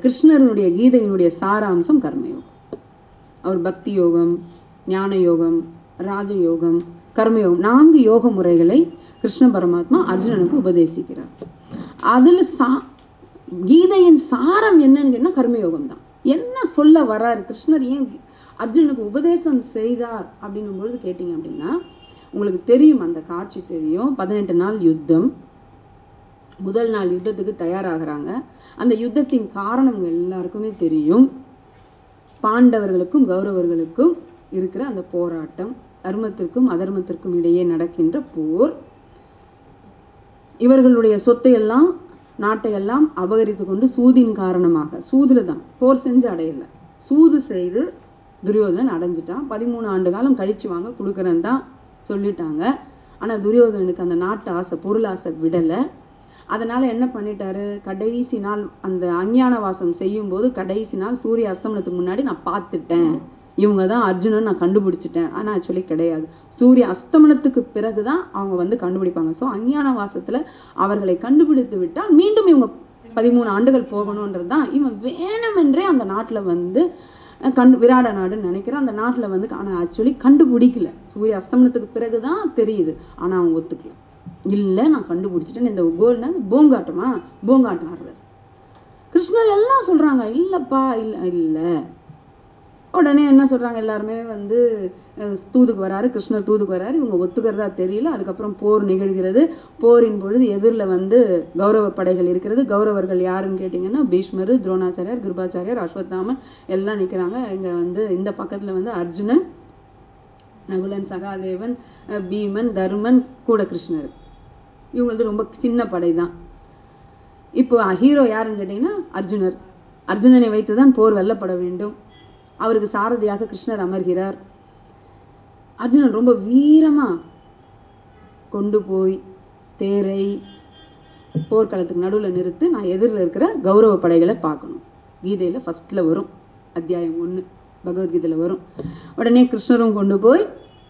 கிருஷ்ணருடைய கீதையினுடைய சாராம்சம் கர்மயோகம் அவர் பக்தி யோகம் ஞான யோகம் ராஜயோகம் கர்மயோகம் நான்கு யோக முறைகளை கிருஷ்ண பரமாத்மா அர்ஜுனனுக்கு உபதேசிக்கிறார் அதில் சா கீதையின் சாரம் என்னன்னு கேட்டால் கர்மயோகம் தான் என்ன சொல்ல வரார் கிருஷ்ணர் ஏன் அர்ஜுனனுக்கு உபதேசம் செய்தார் அப்படின்னும் பொழுது கேட்டிங்க அப்படின்னா உங்களுக்கு தெரியும் அந்த காட்சி தெரியும் பதினெட்டு நாள் யுத்தம் முதல் நாள் யுத்தத்துக்கு தயாராகிறாங்க அந்த யுத்தத்தின் காரணம் உங்க எல்லாருக்குமே தெரியும் பாண்டவர்களுக்கும் கௌரவர்களுக்கும் இருக்கிற அந்த போராட்டம் தர்மத்திற்கும் அதர்மத்திற்கும் இடையே நடக்கின்ற போர் இவர்களுடைய சொத்தை எல்லாம் நாட்டை எல்லாம் அபகரித்து கொண்டு சூதின் காரணமாக சூதுல தான் போர் செஞ்சு அடையல சூது செய்து துரியோதனன் அடைஞ்சிட்டான் பதிமூணு ஆண்டு காலம் கழிச்சு வாங்க கொடுக்குறேன்னு தான் சொல்லிட்டாங்க ஆனா துரியோதனனுக்கு அந்த நாட்டு ஆசை பொருள் ஆசை விடலை அதனால என்ன பண்ணிட்டாரு கடைசி நாள் அந்த அஞ்ஞான வாசம் செய்யும்போது கடைசி நாள் சூரிய அஸ்தமனத்துக்கு முன்னாடி நான் பார்த்துட்டேன் இவங்க தான் அர்ஜுனன் நான் கண்டுபிடிச்சிட்டேன் ஆனா ஆக்சுவலி கிடையாது சூரிய அஸ்தமனத்துக்கு பிறகுதான் அவங்க வந்து கண்டுபிடிப்பாங்க ஸோ அஞ்ஞான வாசத்துல அவர்களை கண்டுபிடித்து விட்டால் மீண்டும் இவங்க பதிமூணு ஆண்டுகள் போகணுன்றது தான் இவன் வேணுமென்றே அந்த நாட்டுல வந்து அஹ், கண்டு விராட நாடுன்னு நினைக்கிறேன் அந்த நாட்டுல வந்து ஆனா ஆக்சுவலி கண்டுபிடிக்கல சூரிய அஸ்தமனத்துக்கு பிறகுதான் தெரியுது ஆனா அவன் ஒத்துக்கல இல்லை நான் கண்டுபிடிச்சிட்டேன் இந்த கோல்னா பூங்காட்டமா பூங்காட்டம் ஆடுறாரு கிருஷ்ணர் எல்லாம் சொல்றாங்க இல்லப்பா இல்ல இல்ல உடனே என்ன சொல்றாங்க எல்லாருமே வந்து அஹ், தூதுக்கு வராரு கிருஷ்ணர் தூதுக்கு வராரு இவங்க ஒத்துக்கிறதா தெரியல அதுக்கப்புறம் போர் நிகழ்கிறது போரின் பொழுது எதிரில் வந்து கௌரவ படைகள் இருக்கிறது கௌரவர்கள் யாருன்னு கேட்டிங்கன்னா பீஷ்மர் துரோணாச்சாரியார் கிருபாச்சாரியார் அஸ்வத்தாமன் எல்லாம் நிற்கிறாங்க இங்க வந்து இந்த பக்கத்துல வந்து அர்ஜுனன் நகுலன் சகாதேவன் அஹ், பீமன் தருமன் கூட கிருஷ்ணர் இவங்களது ரொம்ப சின்ன படை தான் இப்போ ஹீரோ யாருன்னு கேட்டிங்கன்னா அர்ஜுனர் அர்ஜுனனை வைத்து தான் போர் வெல்லப்பட வேண்டும் அவருக்கு சாரதியாக கிருஷ்ணர் அமர்கிறார் அர்ஜுனன் ரொம்ப வீரமா கொண்டு போய் தேரை போர்க்களத்துக்கு நடுவில் நிறுத்து நான் எதிரில் இருக்கிற கௌரவ படைகளை பார்க்கணும் கீதையில ஃபர்ஸ்ட்ல வரும் அத்தியாயம் ஒன்று பகவத்கீதையில வரும் உடனே கிருஷ்ணரும் கொண்டு போய்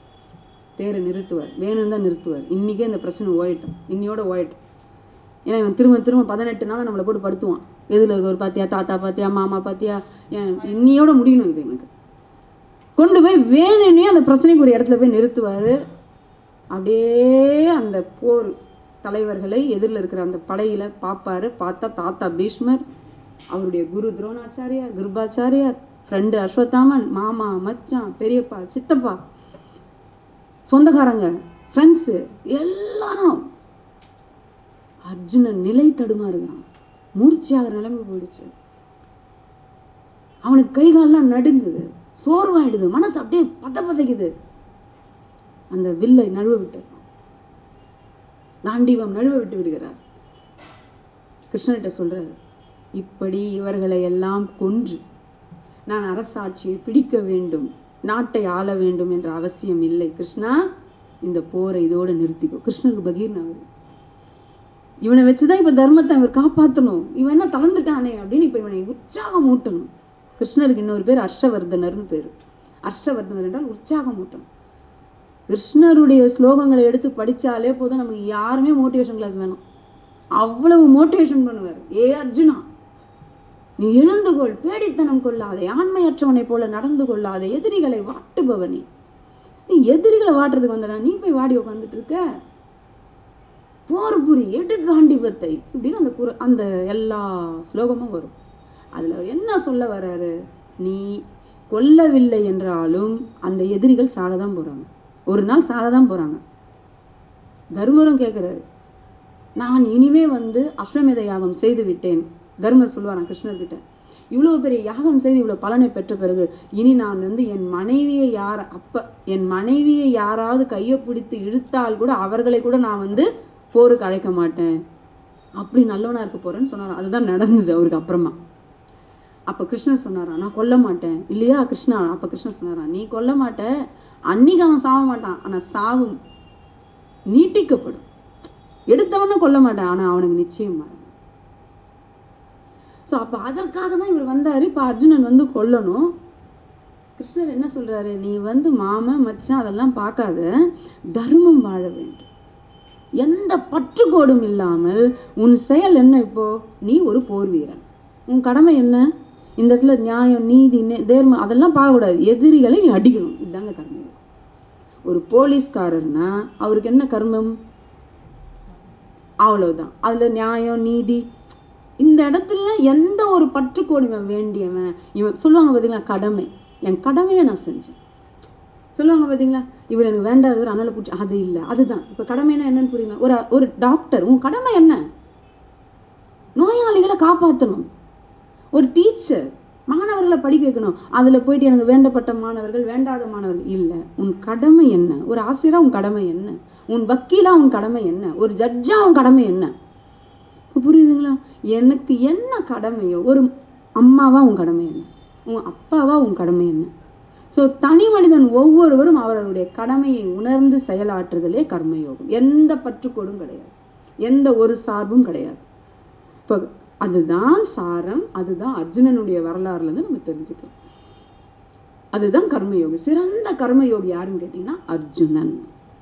தேரை நிறுத்துவார் வேணும்னு தான் நிறுத்துவார் இன்னைக்கே இந்த பிரச்சனை ஓயட்டும் இன்னியோட ஓயட்டும் ஏன்னா இவன் திரும்ப திரும்ப பதினெட்டு நாள் நம்மளை போட்டு படுத்துவான் எதில் இருக்க ஒரு பாத்தியா தாத்தா பாத்தியா மாமா பாத்தியா ஏன் இன்னியோட முடியணும் இது எனக்கு கொண்டு போய் வேணும்னே அந்த பிரச்சனைக்கு ஒரு இடத்துல போய் நிறுத்துவாரு அப்படியே அந்த போர் தலைவர்களை எதிரில் இருக்கிற அந்த படையில பார்ப்பாரு பார்த்தா தாத்தா பீஷ்மர் அவருடைய குரு துரோணாச்சாரியார் கிருபாச்சாரியார் ஃப்ரெண்டு அஸ்வத்தாமன் மாமா மச்சான் பெரியப்பா சித்தப்பா சொந்தக்காரங்க ஃப்ரெண்ட்ஸு எல்லாரும் அர்ஜுனன் நிலை தடுமாறுகிறான் மூர்ச்சியாகிற நிலைமைக்கு போயிடுச்சு அவனுக்கு கை கால்லாம் நடுங்குது சோர்வாயிடுது மனசு அப்படியே பத்த பதைக்குது அந்த வில்லை நழுவ விட்டு காண்டீவம் நழுவ விட்டு விடுகிறார் கிருஷ்ணர்கிட்ட சொல்றாரு இப்படி இவர்களை எல்லாம் கொன்று நான் அரசாட்சியை பிடிக்க வேண்டும் நாட்டை ஆள வேண்டும் என்ற அவசியம் இல்லை கிருஷ்ணா இந்த போரை இதோட நிறுத்திக்கோ கிருஷ்ணருக்கு பகீர்னு அவரு இவனை வச்சுதான் இப்ப தர்மத்தை அவர் காப்பாத்தணும் இவன் என்ன தளர்ந்துட்டானே அப்படின்னு இப்ப இவனை உற்சாகம் ஊட்டணும் கிருஷ்ணருக்கு இன்னொரு பேர் ஹர்ஷவர்தனர்னு பேரு ஹர்ஷவர்தனர் என்றால் உற்சாகம் ஊட்டணும் கிருஷ்ணருடைய ஸ்லோகங்களை எடுத்து படிச்சாலே போதும் நமக்கு யாருமே மோட்டிவேஷன் கிளாஸ் வேணும் அவ்வளவு மோட்டிவேஷன் பண்ணுவார் ஏ அர்ஜுனா நீ எழுந்து கொள் பேடித்தனம் கொள்ளாதே ஆண்மையற்றவனைப் போல நடந்து கொள்ளாதே எதிரிகளை வாட்டுபவனே நீ எதிரிகளை வாட்டுறதுக்கு வந்தடா நீ போய் வாடி உட்காந்துட்டு இருக்க போர் புரி எடு காண்டிபத்தை இப்படின்னு அந்த குர அந்த எல்லா ஸ்லோகமும் வரும் அதுல அவர் என்ன சொல்ல வர்றாரு நீ கொல்லவில்லை என்றாலும் அந்த எதிரிகள் சாகதான் போறாங்க ஒரு நாள் சாகதான் போறாங்க தர்மரும் கேட்கிறாரு நான் இனிமே வந்து அஸ்வமேத யாகம் செய்து விட்டேன் தர்மர் சொல்லுவாராம் கிருஷ்ணர்கிட்ட இவ்வளவு பெரிய யாகம் செய்து இவ்வளவு பலனை பெற்ற பிறகு இனி நான் வந்து என் மனைவியை யார் அப்ப என் மனைவியை யாராவது கையை பிடித்து இழுத்தால் கூட அவர்களை கூட நான் வந்து போருக்கு அழைக்க மாட்டேன் அப்படி நல்லவனா இருக்க போறேன்னு சொன்னாராம் அதுதான் நடந்தது அவருக்கு அப்புறமா அப்ப கிருஷ்ணர் சொன்னாராம் நான் கொல்ல மாட்டேன் இல்லையா கிருஷ்ணா அப்ப கிருஷ்ணர் சொன்னாராம் நீ கொல்ல மாட்ட அன்னைக்கு அவன் சாவ மாட்டான் ஆனா சாவு நீட்டிக்கப்படும் எடுத்தவனும் கொல்ல மாட்டான் ஆனா அவனுக்கு நிச்சயம் மரணம் ஸோ அப்போ அதற்காக தான் இவர் வந்தாரு இப்போ அர்ஜுனன் வந்து கொல்லணும் கிருஷ்ணர் என்ன சொல்றாரு நீ வந்து மாமன் மச்சான் அதெல்லாம் பார்க்காத தர்மம் வாழ வேண்டும் எந்த பற்றுக்கோடும் இல்லாமல் உன் செயல் என்ன இப்போ நீ ஒரு போர் வீரன் உன் கடமை என்ன இந்த இடத்துல நியாயம் நீதி நே- தேர்மம் அதெல்லாம் பார்க்கக்கூடாது எதிரிகளை நீ அடிக்கணும் இதுதாங்க கர்மயோகம் ஒரு போலீஸ்காரர்னா அவருக்கு என்ன கர்மம் அவ்வளவுதான் அதுல நியாயம் நீதி இந்த இடத்துல எந்த ஒரு பற்றுக்கோடு இவன் வேண்டியவன் இவன் சொல்லுவாங்க பார்த்தீங்களா கடமை என் கடமையை நான் செஞ்சேன் சொல்லுவாங்க பார்த்தீங்களா இவர் எனக்கு வேண்டாதவர் அனலை பிடிச்சி அது இல்லை அதுதான் இப்போ கடமைனா என்னன்னு புரியுங்க ஒரு ஒரு டாக்டர் உன் கடமை என்ன நோயாளிகளை காப்பாற்றணும் ஒரு டீச்சர் மாணவர்களை படிக்க வைக்கணும் அதில் போயிட்டு எனக்கு வேண்டப்பட்ட மாணவர்கள் வேண்டாத மாணவர்கள் இல்லை உன் கடமை என்ன ஒரு ஆசிரியரா உன் கடமை என்ன உன் வக்கீலா உன் கடமை என்ன ஒரு ஜட்ஜா உன் கடமை என்ன இப்போ புரியுதுங்களா எனக்கு என்ன கடமையோ ஒரு அம்மாவா உன் கடமை என்ன உன் அப்பாவா உன் கடமை என்ன ஸோ தனி மனிதன் ஒவ்வொருவரும் அவரவருடைய கடமையை உணர்ந்து செயலாற்றுதலே கர்மயோகம் எந்த பற்றுக்கோடும் கிடையாது எந்த ஒரு சார்பும் கிடையாது இப்போ அதுதான் சாரம் அதுதான் அர்ஜுனனுடைய வரலாறுல இருந்து நம்ம தெரிஞ்சுக்கலாம் அதுதான் கர்மயோகி சிறந்த கர்மயோகி யாருன்னு கேட்டீங்கன்னா அர்ஜுனன்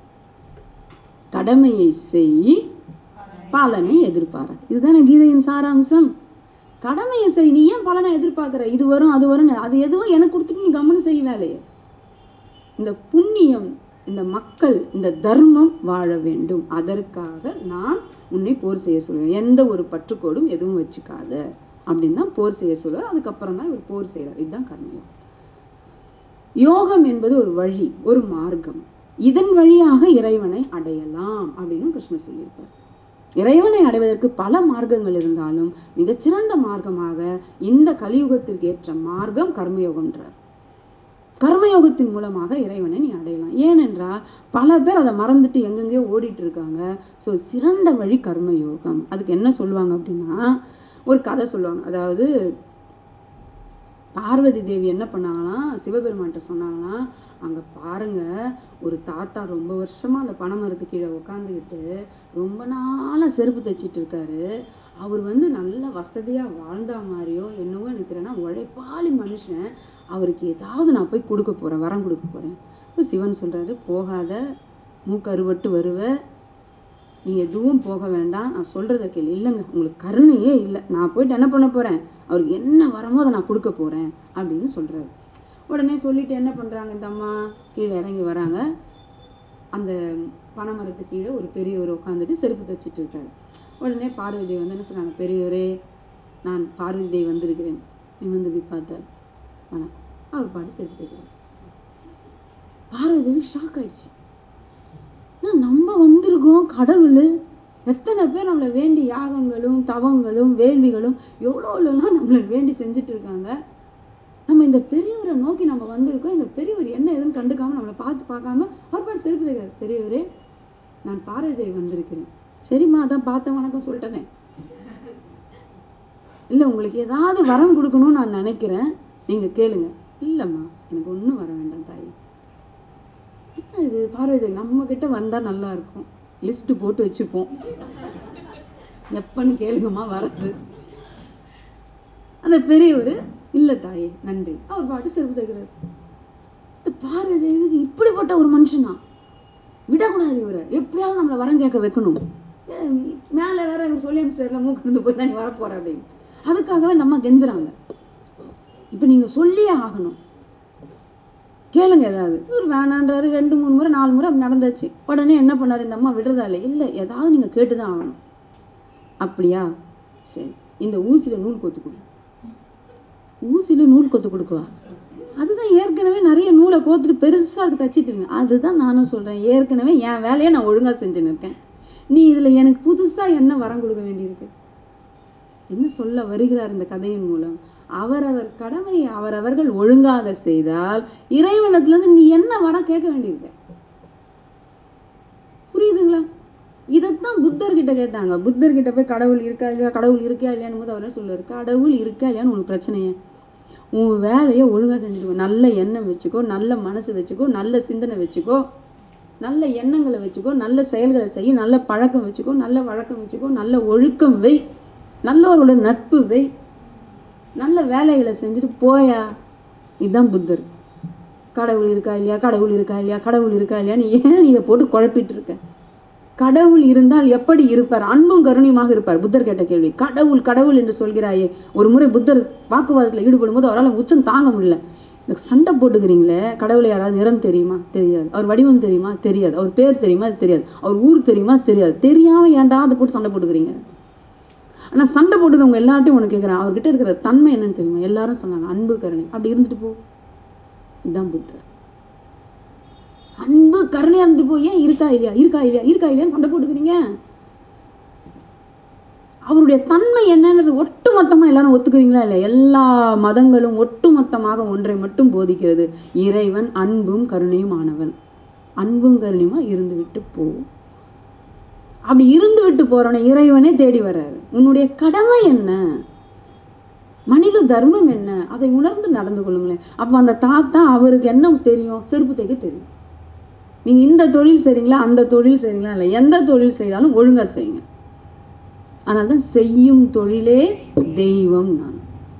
கடமையை செய் பலனை எதிர்பார இதுதானே கீதையின் சாராம்சம் கடமையை செய் நீ ஏன் பலனை எதிர்பார்க்கிற இது வரும் அது வரும் அது எதுவும் எனக்கு கொடுத்துட்டு நீ கவனம் செய் வேலையை இந்த புண்ணியம் இந்த மக்கள் இந்த தர்மம் வாழ வேண்டும் அதற்காக நான் உன்னை போர் செய்ய சொல்லுவேன் எந்த ஒரு பற்றுக்கோடும் எதுவும் வச்சுக்காத அப்படின்னு தான் போர் செய்ய சொல்லுவார் அதுக்கப்புறம் தான் இவர் போர் செய்கிறார் இதுதான் கர்மயோகம் யோகம் என்பது ஒரு வழி ஒரு மார்க்கம் இதன் வழியாக இறைவனை அடையலாம் அப்படின்னு கிருஷ்ணர் சொல்லியிருப்பார் இறைவனை அடைவதற்கு பல மார்க்கங்கள் இருந்தாலும் மிகச்சிறந்த மார்க்கமாக இந்த கலியுகத்திற்கு ஏற்ற மார்க்கம் கர்மயோகம்ன்றார் கர்மயோகத்தின் மூலமாக இறைவனை நீ அடையலாம் ஏனென்றால் பல பேர் அதை மறந்துட்டு எங்கெங்கேயோ ஓடிட்டு இருக்காங்க ஸோ சிறந்த வழி கர்மயோகம் அதுக்கு என்ன சொல்லுவாங்க அப்படின்னா ஒரு கதை சொல்லுவாங்க அதாவது பார்வதி தேவி என்ன பண்ணாங்களாம் சிவபெருமான்கிட்ட சொன்னாங்களாம் அங்க பாருங்க ஒரு தாத்தா ரொம்ப வருஷமா அந்த பனைமரத்து கீழே உட்காந்துக்கிட்டு ரொம்ப நாளா செருப்பு தைச்சிட்டு இருக்காரு அவர் வந்து நல்ல வசதியா வாழ்ந்தா மாதிரியோ என்னவோ எனக்கு தெரியலனா உழைப்பாளி மனுஷன் அவருக்கு ஏதாவது நான் போய் கொடுக்க போறேன் வரம் கொடுக்க போறேன் இப்போ சிவன் சொல்றாரு போகாத மூக்கருவட்டு வருவ நீ எதுவும் போக வேண்டாம் நான் சொல்றத கேளு இல்லைங்க உங்களுக்கு கருணையே இல்லை நான் போயிட்டு என்ன பண்ண போறேன் அவருக்கு என்ன வரமோ அதை நான் கொடுக்க போறேன் அப்படின்னு சொல்றாரு உடனே சொல்லிட்டு என்ன பண்றாங்க இந்த அம்மா கீழே இறங்கி வராங்க அந்த பனைமரத்து கீழே ஒரு பெரியவர் உட்காந்துட்டு செருப்பு தைச்சிட்டு இருக்காரு உடனே பார்வதி தேவி வந்து என்ன சொன்னாங்க பெரியவரே நான் பார்வதி தேவி வந்திருக்கிறேன் நிமிர்ந்து போய் பார்த்தார் வணக்கம் அவர் பாட்டு செருப்பு தைக்கிறார் பார்வதி தேவி ஷாக் ஆயிடுச்சு ஏன்னா நம்ம வந்திருக்கோம் கடவுள் எத்தனை பேர் நம்மளை வேண்டி யாகங்களும் தவங்களும் வேள்விகளும் எவ்வளோ எவ்வளோலாம் நம்மளை வேண்டி செஞ்சுட்டு இருக்காங்க நம்ம இந்த பெரியவரை நோக்கி நம்ம வந்திருக்கோம் இந்த பெரியவர் என்ன ஏதுன்னு கண்டுக்காம நம்மளை பார்த்து பார்க்காம அவர் பாட்டு செருப்பு தைக்கிறார் பெரியவரே நான் பாரதியை வந்திருக்கிறேன் சரிம்மா அதான் பார்த்த வணக்கம் சொல்லிட்டேனே இல்லை உங்களுக்கு ஏதாவது வரம் கொடுக்கணும்னு நான் நினைக்கிறேன் நீங்க கேளுங்க இல்லைம்மா எனக்கு ஒன்றும் வர வேண்டாம் தாயி என்ன இது பார்வதி நம்ம கிட்ட வந்தா நல்லா இருக்கும் லிஸ்ட் போட்டு வச்சுப்போம் எப்பன்னு கேளுங்கம்மா வரது அந்த பெரியவர் இல்ல தாயே நன்றி அவர் பாட்டு செருப்பு தைக்கிறார் இந்த பார்வதி தேவிக்கு இப்படிப்பட்ட ஒரு மனுஷனா விடக்கூடாது இவரை எப்படியாவது நம்மளை வரம் கேட்க வைக்கணும் ஏ, மேல வேற இவர் சொல்லி அனுப்பிச்சிட்டார்ல மூக்கு இருந்து போய் தான் நீ வரப்போற அப்படின்னு அதுக்காகவே இந்த அம்மா கெஞ்சுறாங்க இப்ப நீங்க சொல்லியே ஆகணும் கேளுங்க ஏதாவது இவர் வேணான்றாரு ரெண்டு மூணு முறை நாலு முறை அப்படி நடந்துச்சு உடனே என்ன பண்ணாரு இந்த அம்மா விடுறதா இல்லை இல்லை ஏதாவது நீங்க கேட்டுதான் ஆகணும் அப்படியா சரி இந்த ஊசியில நூல் கொத்து கொடு ஊசியில நூல் கொத்து கொடுக்குவா அதுதான் ஏற்கனவே நிறைய நூலை கோத்துட்டு பெருசா இருக்கு தச்சிட்டு இருக்கேன் அதுதான் நானும் சொல்றேன் ஏற்கனவே என் வேலையை நான் ஒழுங்கா செஞ்சுன்னு இருக்கேன் நீ இதுல எனக்கு புதுசா என்ன வரம் கொடுக்க வேண்டியிருக்கு என்ன சொல்ல வருகிறார் இந்த கதையின் மூலம் அவரவர் கடமையை அவரவர்கள் ஒழுங்காக செய்தால் இறைவனத்துல இருந்து நீ என்ன வரம் கேட்க வேண்டியிருக்கு புரியுதுங்களா இதைத்தான் புத்தர்கிட்ட கேட்டாங்க புத்தர்கிட்ட போய் கடவுள் இருக்கா இல்லையா கடவுள் இருக்கா இல்லையான்னு போது அவர் என்ன சொல்லுவாரு கடவுள் இருக்கா இல்லையான்னு உனக்கு பிரச்சனையே உன் வேலையை ஒழுங்கா செஞ்சுக்கோ நல்ல எண்ணம் வச்சுக்கோ நல்ல மனசு வச்சுக்கோ நல்ல சிந்தனை வச்சுக்கோ நல்ல எண்ணங்களை வச்சுக்கோ நல்ல செயல்களை செய் நல்ல பழக்கம் வச்சுக்கோ நல்ல வழக்கம் வச்சுக்கோ நல்ல ஒழுக்கம் வை நல்லவர்களோட நட்பு வை நல்ல வேலைகளை செஞ்சுட்டு போயா இதுதான் புத்தர் கடவுள் இருக்கா இல்லையா கடவுள் இருக்கா இல்லையா கடவுள் இருக்கா இல்லையான்னு ஏன் இதை போட்டு குழப்பிட்டு இருக்க கடவுள் இருந்தால் எப்படி இருப்பார் அன்பும் கருணையுமாக இருப்பார் புத்தர் கேட்ட கேள்வி கடவுள் கடவுள் என்று சொல்கிறாயே ஒரு முறை புத்தர் வாக்குவாதத்தில் ஈடுபடும் போது அவரால் உச்சம் தாங்க முடியல இந்த சண்டை போட்டுக்கிறீங்களே கடவுளை யாராவது நிறம் தெரியுமா தெரியாது அவர் வடிவம் தெரியுமா தெரியாது அவர் பேர் தெரியுமா அது தெரியாது அவர் ஊர் தெரியுமா தெரியாது தெரியாம ஏன்டா அதை போட்டு சண்டை போட்டுக்கிறீங்க ஆனா சண்டை போட்டுக்கிறவங்க எல்லார்ட்டையும் ஒன்று கேட்குறேன் அவர்கிட்ட இருக்கிற தன்மை என்னன்னு தெரியுமா எல்லாரும் சொன்னாங்க அன்பு கருணை அப்படி இருந்துட்டு போ இதுதான் புத்தர் அன்பு கருணையா இருந்துட்டு போய் ஏன் இருக்கா இல்லையா இருக்கா இல்லையா இருக்கா இல்லையான்னு சண்டை போட்டுக்கிறீங்க அவருடைய தன்மை என்னன்னு ஒட்டு மொத்தமா எல்லாரும் ஒத்துக்கிறீங்களா இல்லையா எல்லா மதங்களும் ஒட்டுமொத்தமாக ஒன்றை மட்டும் போதிக்கிறது இறைவன் அன்பும் கருணையும் ஆனவன் அன்பும் கருணையுமா இருந்து விட்டு போ அப்படி இருந்து விட்டு போறவனை இறைவனே தேடி வர்றாரு உன்னுடைய கடமை என்ன மனித தர்மம் என்ன அதை உணர்ந்து நடந்து கொள்ளுங்களேன் அப்போ அந்த தாத்தா அவருக்கு என்ன தெரியும் செருப்பு தைக்க தெரியும் நீங்க இந்த தொழில் செய்றீங்களா அந்த தொழில் செய்றீங்களா இல்லை எந்த தொழில் செய்தாலும் ஒழுங்கா செய்யுங்க அதனால தான் செய்யும் தொழிலே தெய்வம் நான்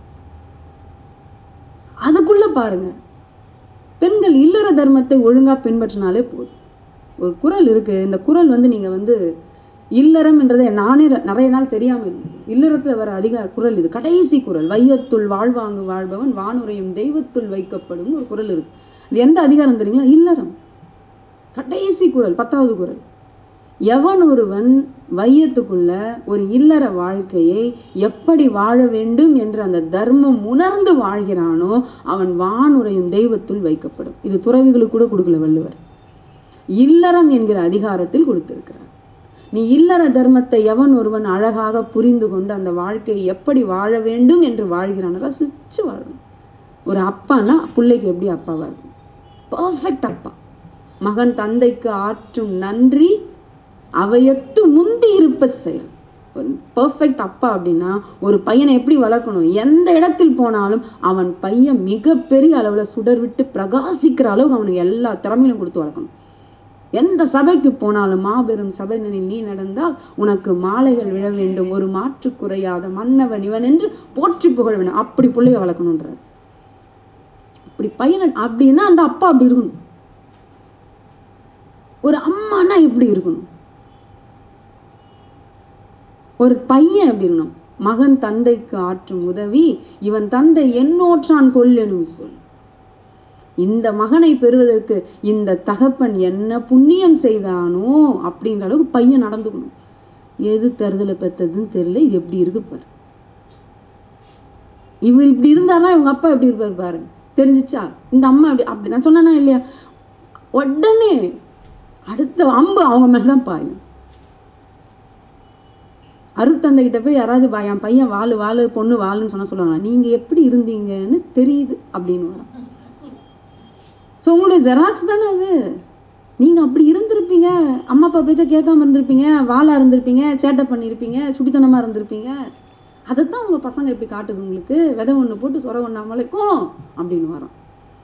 அதுக்குள்ள பாருங்க பெண்கள் இல்லற தர்மத்தை ஒழுங்கா பின்பற்றினாலே போதும் ஒரு குறள் இருக்கு இந்த குறள் வந்து நீங்க வந்து இல்லறம் என்றதை நானே ர- நிறைய நாள் தெரியாம இருந்தது இல்லறத்துல வர அதிக குறள் இது கடைசி குறள் வையத்துள் வாழ்வாங்கு வாழ்பவன் வானுரையும் தெய்வத்துள் வைக்கப்படும் ஒரு குறள் இருக்கு இது எந்த அதிகாரம் தெரியுங்களா இல்லறம் கடைசி குறள் பத்தாவது குறள் எவன் ஒருவன் வையத்துக்குள்ள ஒரு இல்லற வாழ்க்கையை எப்படி வாழ வேண்டும் என்று அந்த தர்மம் உணர்ந்து வாழ்கிறானோ அவன் வானுரையும் தெய்வத்துள் வைக்கப்படும் இது துறவிகளுக்கு கூட கொடுக்கல வள்ளுவர் இல்லறம் என்கிற அதிகாரத்தில் கொடுத்திருக்கிறார் நீ இல்லற தர்மத்தை எவன் ஒருவன் அழகாக புரிந்து கொண்டு அந்த வாழ்க்கையை எப்படி வாழ வேண்டும் என்று வாழ்கிறானோ ரசிச்சு வாழணும் ஒரு அப்பான்னா பிள்ளைக்கு எப்படி அப்பாவா இருக்கும் பர்ஃபெக்ட் அப்பா மகன் தந்தைக்கு ஆற்றும் நன்றி அவையத்து முந்தி இருப்ப செயல் பர்ஃபெக்ட் அப்பா அப்படின்னா ஒரு பையனை எப்படி வளர்க்கணும் எந்த இடத்தில் போனாலும் அவன் பையன் மிகப்பெரிய அளவுல சுடர் விட்டு பிரகாசிக்கிற அளவுக்கு அவனுக்கு எல்லா திறமையிலும் கொடுத்து வளர்க்கணும் எந்த சபைக்கு போனாலும் மாபெரும் சபையினில் நீ நடந்தால் உனக்கு மாலைகள் விழ வேண்டும் ஒரு மாற்று குறையாத மன்னவன் இவன் என்று போற்றி புகழ வேண்டும் அப்படி பிள்ளைய வளர்க்கணுன்றார் அப்படி பையனை அப்படின்னா அந்த அப்பா அப்படி இருக்கணும் ஒரு அம்மானா எப்படி இருக்கணும் ஒரு பையன் எப்படி இருக்கணும் மகன் தந்தைக்கு ஆற்றும் உதவி இவன் தந்தை என்னோற்றான் கொல்லெனும் சொல் இந்த மகனை பெறுவதற்கு இந்த தகப்பன் என்ன புண்ணியம் செய்தானோ அப்படின்ற அளவுக்கு பையன் நடந்துக்கணும் எது தருதலை பெத்ததுன்னு தெரியல இது எப்படி இருக்கு பாரு இவர் இப்படி இருந்தாருன்னா இவங்க அப்பா எப்படி இருப்பாரு பாருங்க தெரிஞ்சுச்சா இந்த அம்மா அப்படி அப்படி நான் சொன்னேனா இல்லையா உடனே அடுத்த அம்பு அவங்க மேலதான் பாயும் அருட்தந்தை கிட்ட போய் யாராவது வா- என் பையன் வாழு வாழு பொண்ணு வாழுன்னு சொன்னா சொல்லுவாங்க நீங்க எப்படி இருந்தீங்கன்னு தெரியுது அப்படின்னு ஸோ உங்களுடைய ஜெராக்ஸ் தானே அது நீங்க அப்படி இருந்திருப்பீங்க அம்மா அப்பா பேச்ச கேட்காம இருந்திருப்பீங்க வாளா இருந்திருப்பீங்க சேட்டை பண்ணியிருப்பீங்க சுட்டித்தனமா இருந்திருப்பீங்க அதைத்தான் உங்க பசங்க இப்படி காட்டுது உங்களுக்கு விதை ஒண்ணு போட்டு சொர ஒண்ணா முளைக்கும் அப்படின்னு வரோம்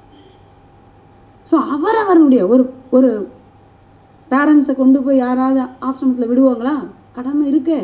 ஸோ அவரவருடைய ஒரு ஒரு பேரண்ட்ஸை கொண்டு போய் யாராவது ஆசிரமத்துல விடுவாங்களா கடமை இருக்கே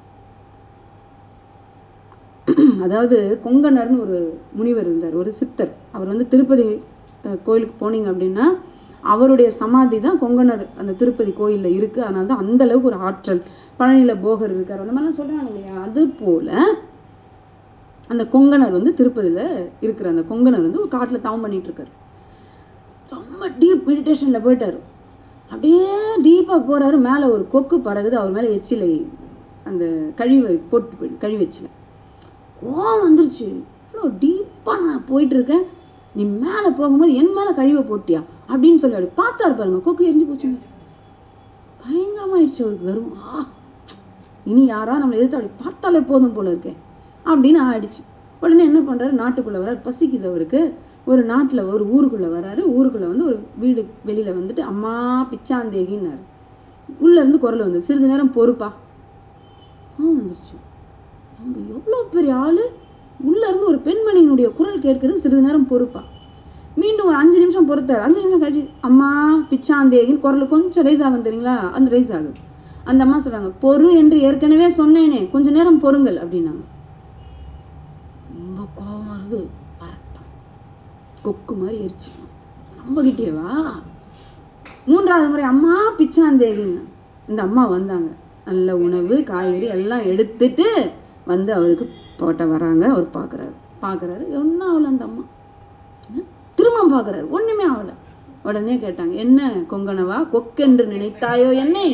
அதாவது கொங்கணர்னு ஒரு முனிவர் இருந்தார் ஒரு சித்தர் அவர் வந்து திருப்பதி அஹ், கோயிலுக்கு போனீங்க அப்படின்னா அவருடைய சமாதி தான் கொங்கணர் அந்த திருப்பதி கோயில்ல இருக்கு அதனால தான் அந்த அளவுக்கு ஒரு ஆற்றல் பழனியில போகர் இருக்கார் அந்த மாதிரிலாம் சொல்றாங்க இல்லையா அது போல அந்த கொங்கணர் வந்து திருப்பதியில இருக்கிற அந்த கொங்கணர் வந்து ஒரு காட்டுல தவம் பண்ணிட்டு இருக்காரு ரொம்ப டீப் மெடிடேஷன்ல போயிட்டாரு அப்படியே டீப்பா போறாரு மேல ஒரு கொக்கு பறகுது அவர் மேல எச்சிலை அந்த கழிவை போட்டு போயிடு கழி வச்சுல கோவம் வந்துருச்சு இவ்வளோ டீப்பாக நான் போயிட்டு இருக்கேன் நீ மேலே போகும்போது என் மேலே கழிவை போட்டியா அப்படின்னு சொல்லி அப்படி பார்த்தாரு பாருங்க கொக்கு எரிஞ்சு போச்சுங்க பயங்கரமாயிடுச்சு அவருக்கு கர்வம் ஆ இனி யாரா நம்மளை எதிர்த்து அப்படி பார்த்தாலே போதும் போல இருக்கே அப்படின்னு ஆயிடுச்சு உடனே என்ன பண்றாரு நாட்டுக்குள்ள வராரு பசிக்குது அவருக்கு ஒரு நாட்டுல ஒரு ஊருக்குள்ள வராரு ஊருக்குள்ள வந்து ஒரு வீடு வெளியில வந்துட்டு அம்மா பிச்சாந்தேகின்னாரு உள்ள இருந்து குரல் வந்து சிறிது நேரம் பொறுப்பா ஆ வந்துருச்சு நம்ம எவ்வளோ பெரிய ஆளு உள்ள இருந்து ஒரு பெண்மணியினுடைய குரல் கேட்கிறது சிறிது நேரம் பொறுப்பா மீண்டும் ஒரு அஞ்சு நிமிஷம் பொறுத்தாரு அஞ்சு நிமிஷம் கழிச்சு அம்மா பிச்சாந்தேகின்னு குரல் கொஞ்சம் ரைஸ் ஆகும் தெரியுங்களா அந்த ரைஸ் ஆகுது அந்த அம்மா சொல்றாங்க பொறு என்று ஏற்கனவே சொன்னேனே கொஞ்ச நேரம் பொறுங்கள் அப்படின்னாங்க ரொம்ப கோபம் வருது பரட்டம் கொக்கு மாதிரி எரிச்சு நம்ம கிட்டேவா மூன்றாவது முறை அம்மா பிச்சாந்தேகின்னு இந்த அம்மா வந்தாங்க நல்ல உணவு காய்கறி எல்லாம் எடுத்துட்டு வந்து அவருக்கு போட்ட வராங்க அவர் பார்க்குறாரு பார்க்குறாரு ஒன்றும் ஆகல அந்த அம்மா திரும்ப பார்க்குறாரு ஒன்றுமே ஆகல உடனே கேட்டாங்க என்ன கொங்கணவா கொக்கென்று நினைத்தாயோ என்னை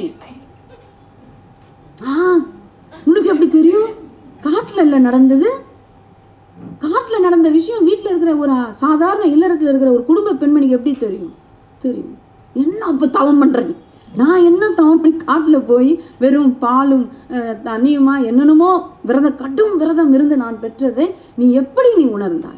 ஆ உனக்கு எப்படி தெரியும் காட்டுல இல்ல நடந்தது காட்டுல நடந்த விஷயம் வீட்ல இருக்கிற ஒரு சாதாரண இல்லறத்துல இருக்கிற ஒரு குடும்ப பெண்மணிக்கு எப்படி தெரியும் தெரியும் என்ன அப்ப தவம் பண்ற நீ நான் என்ன தவம் பண்ணி காட்டுல போய் வெறும் பாலும் அஹ், தண்ணியுமா என்னென்னமோ விரதம் கடும் விரதம் இருந்து நான் பெற்றதை நீ எப்படி நீ உணர்ந்தாய்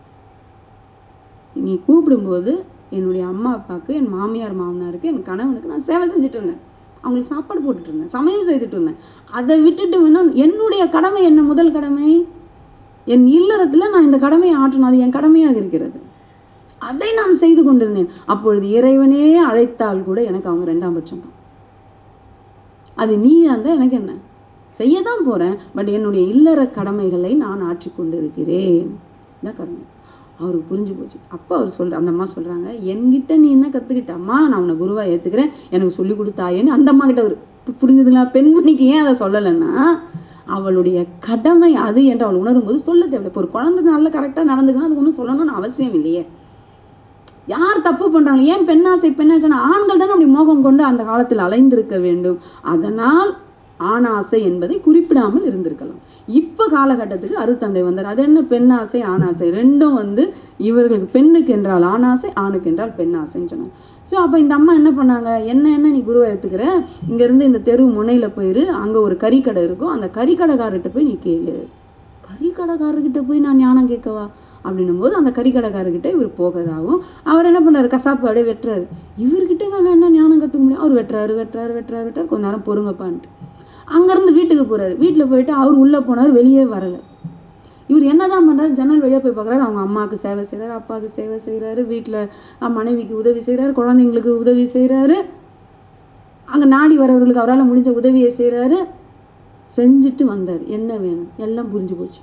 நீ கூப்பிடும்போது என்னுடைய அம்மா அப்பாவுக்கு என் மாமியார் மாமனாருக்கு என் கணவனுக்கு நான் சேவை செஞ்சுட்டு இருந்தேன் அவங்களுக்கு சாப்பாடு போட்டுட்டு இருந்தேன் சமையல் செய்துட்டு இருந்தேன் அதை விட்டுட்டு வேணும் என்னுடைய கடமை என்ன முதல் கடமை என் இல்லறத்துல நான் இந்த கடமையை ஆற்றணும் அது என் கடமையாக இருக்கிறது அதை நான் செய்து கொண்டிருந்தேன் அப்பொழுது இறைவனே அழைத்தால் கூட எனக்கு அவங்க ரெண்டாம் பட்சம் தான் அது நீ அந்த எனக்கு என்ன செய்ய தான் போறேன் பட் என்னுடைய இல்லற கடமைகளை நான் ஆற்றி கொண்டிருக்கிறேன் இதான் கருணை அவருக்கு புரிஞ்சு போச்சு அப்போ அவர் சொல்ற அந்த அம்மா சொல்றாங்க என்கிட்ட நீ என்ன கத்துக்கிட்ட அம்மா நான் உன்னை குருவா ஏத்துக்கிறேன் எனக்கு சொல்லி கொடுத்தாயேன்னு அந்த அம்மா கிட்ட அவர் பு- புரிஞ்சுதுங்களா பெண்மணிக்கு ஏன் அதை சொல்லலைன்னா அவளுடைய கடமை அது என்று அவள் உணரும் போது சொல்ல தேவை இப்போ ஒரு குழந்தை நல்லா கரெக்டாக நடந்துக்கணும் அது ஒன்றும் சொல்லணும்னு அவசியம் இல்லையே யார் தப்பு பண்றாங்க ஏன் பெண்ணாசை பெண்ணாசைன்னா ஆண்கள் தானே அப்படி மோகம் கொண்டு அந்த காலத்தில் அலைந்திருக்க வேண்டும் அதனால் ஆணாசை என்பதை குறிப்பிடாமல் இருந்திருக்கலாம் இப்ப காலகட்டத்துக்கு அருட்தந்தை வந்தார் அது என்ன பெண்ணாசை ஆணாசை ரெண்டும் வந்து இவர்களுக்கு பெண்ணுக்கு என்றால் ஆணாசை ஆணுக்கு என்றால் பெண்ணாசைன்னு சொன்னாங்க ஸோ அப்போ இந்த அம்மா என்ன பண்ணாங்க என்ன என்ன நீ குருவை எடுத்துக்கிற இங்க இருந்து இந்த தெரு முனையில போயிரு அங்க ஒரு கறிக்கடை இருக்கும் அந்த கறிக்கடைக்காரர்கிட்ட போய் நீ கேளு கறிக்கடைக்காரர்கிட்ட போய் நான் ஞானம் கேட்கவா அப்படின்னும் போது அந்த கறிக்கடைக்காரர்கிட்ட இவர் போகதாகும் அவர் என்ன பண்ணாரு கசாப்பு அப்படியே வெட்டுறாரு இவர்கிட்ட நான் என்ன ஞானம் கற்றுக்க முடியும் அவர் வெட்டுறாரு வெட்டுறாரு வெட்டுறாரு வெட்டுறாரு கொஞ்ச நேரம் பொறுங்கப்பான்ட்டு அங்கேருந்து வீட்டுக்கு போறாரு வீட்டில் போயிட்டு அவர் உள்ளே போனார் வெளியே வரல இவர் என்னதான் பண்றாரு ஜன்னல் வழியா போய் பார்க்குறாரு அவங்க அம்மாவுக்கு சேவை செய்றாரு அப்பாவுக்கு சேவை செய்றாரு வீட்டில் மனைவிக்கு உதவி செய்றாரு குழந்தைங்களுக்கு உதவி செய்றாரு அங்க நாடி வரவர்களுக்கு அவரால் முடிஞ்ச உதவியை செய்றாரு செஞ்சுட்டு வந்தார் என்ன வேணும் எல்லாம் புரிஞ்சு போச்சு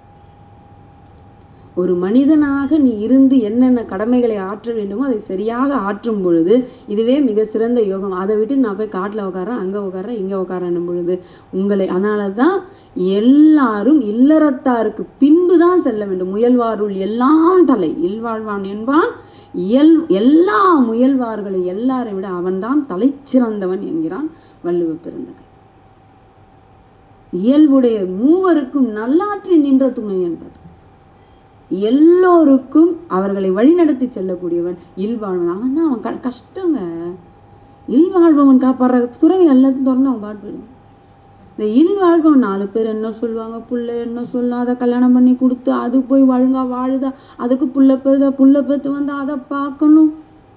ஒரு மனிதனாக நீ இருந்து என்னென்ன கடமைகளை ஆற்ற வேண்டுமோ அதை சரியாக ஆற்றும் பொழுது இதுவே மிக சிறந்த யோகம் அதை விட்டு நான் போய் காட்டில் உட்காரேன் அங்கே உட்காரேன் இங்கே உட்காரேன்னும் பொழுது உங்களை அதனால தான் எல்லாரும் இல்லறத்தாருக்கு பின்பு தான் செல்ல வேண்டும் முயல்வாருள் எல்லாம் தலை இல்வாழ்வான் என்பான் இயல் எல்லா முயல்வார்களை எல்லாரை விட அவன்தான் தலைச்சிறந்தவன் என்கிறான் வள்ளுவ பிறந்தகை இயல்புடைய மூவருக்கும் நல்லாற்றி நின்ற துணை என்பர் எல்லோருக்கும் அவர்களை வழிநடத்தி செல்லக்கூடியவன் இல்வாழ்வன் அவன் தான் அவன் க- கஷ்டங்க இல்வாழ்பவன் காப்பாடுற துறவி எல்லாத்தையும் திறந்து அவன் பாட்டு போயிடுவான். இந்த இல்வாழ்பவன் நாலு பேர் என்ன சொல்லுவாங்க புள்ள என்ன சொல்லும் அதை கல்யாணம் பண்ணி கொடுத்து அது போய் ஒழுங்கா வாழுதா அதுக்கு புள்ள பெறுதா புள்ள பெத்து வந்து அதை பார்க்கணும்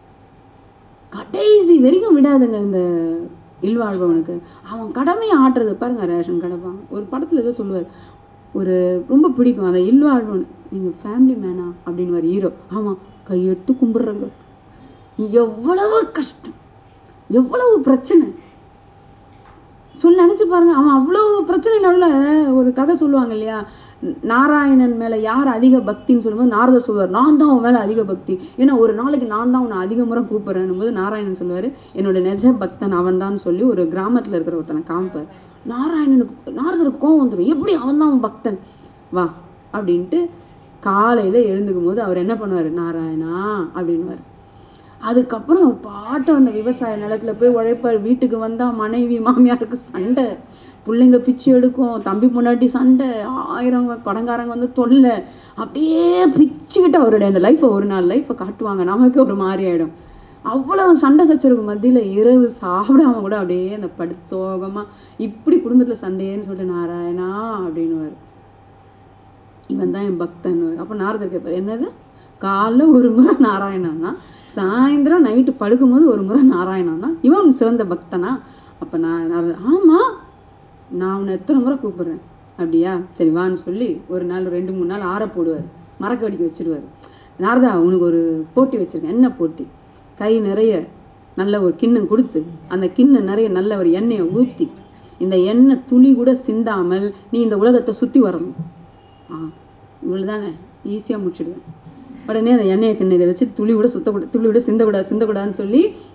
கடைசி வரைக்கும் விடாதுங்க இந்த இல்வாழ்பவனுக்கு அவன் கடமையை ஆட்டுறது பாருங்க ரேஷன் கடைப்பான் ஒரு படத்துல ஏதோ சொல்லுவார் ஒரு ரொம்ப பிடிக்கும் அந்த இல்வாழ்வன் நீங்க ஃபேமிலி மேனா அப்படின்னு ஹீரோ ஆமா கையெடுத்து கும்பிடுறங்க எவ்வளவு கஷ்டம் எவ்வளவு பிரச்சனை சொல்லி நினைச்சு பாருங்க அவன் அவ்வளவு பிரச்சனை நடுவில் ஒரு கதை சொல்லுவாங்க இல்லையா நாராயணன் மேல யார் அதிக பக்தின்னு சொல்லும்போது நாரதர் சொல்லுவார் நான் தான் அவன் மேல அதிக பக்தி ஏன்னா ஒரு நாளைக்கு நான் தான் அவனை அதிக முறை கூப்பிடுறேன் போது நாராயணன் சொல்லுவாரு என்னோட நெஜ பக்தன் அவன் தான் சொல்லி ஒரு கிராமத்துல இருக்கிற ஒருத்தனை காமிப்பார் நாராயணனுக்கு நாரதருக்கு கோவம் வந்துடும் எப்படி அவன் தான் அவன் பக்தன் வா அப்படின்ட்டு காலையில எழுந்துக்கும் போது அவர் என்ன பண்ணுவாரு நாராயணா அப்படின்னுவார் அதுக்கப்புறம் அவர் பாட்டு அந்த விவசாய நிலத்துல போய் உழைப்பார் வீட்டுக்கு வந்தா மனைவி மாமியாருக்கு சண்டை பிள்ளைங்க பிச்சு எடுக்கும் தம்பி பொண்டாட்டி சண்டை ஆயிரம் கடங்காரங்க வந்து தொல்லை அப்படியே பிச்சுக்கிட்டு அவருடைய அந்த லைஃப்பை ஒரு நாள் லைஃப்பை காட்டுவாங்க நமக்கு ஒரு மாதிரி ஆயிடும் அவ்வளவு சண்டை சச்சரவுக்கு மத்தியில இரவு சாப்பிடாம கூட அப்படியே அந்த படுத்தோகமா இப்படி குடும்பத்துல சண்டையேன்னு சொல்லிட்டு நாராயணா அப்படின்னுவாரு இவன் தான் என் பக்தன் அப்போ நாரதர் கேட்பார் என்னது காலைல ஒரு முறை நாராயணன்னா சாயந்தரம் நைட்டு படுக்கும்போது ஒரு முறை நாராயணன்னா இவன் சிறந்த பக்தனா அப்போ நான் நாரதர், ஆமா நான் உன்னை எத்தனை முறை கூப்பிடுறேன் அப்படியா சரி வான்னு சொல்லி ஒரு நாள் ரெண்டு மூணு நாள் ஆற போடுவார் மறக்க வெடிக்க வச்சிருவார் நாரதா உனக்கு ஒரு போட்டி வச்சிருக்கேன் என்ன போட்டி கை நிறைய நல்ல ஒரு கிண்ணம் கொடுத்து அந்த கிண்ணம் நிறைய நல்ல ஒரு எண்ணெயை ஊற்றி இந்த எண்ணெய் துளி கூட சிந்தாமல் நீ இந்த உலகத்தை சுற்றி வரணும் ஆ இவ்வளோதானே ஈஸியாக முடிச்சிடுவேன் உடனே அந்த எண்ணெயை கிண்ண இதை வச்சு துளி கூட சுத்தக்கூடாது துளி கூட சிந்தக்கூடாது சிந்தக்கூடாதுன்னு சொல்லி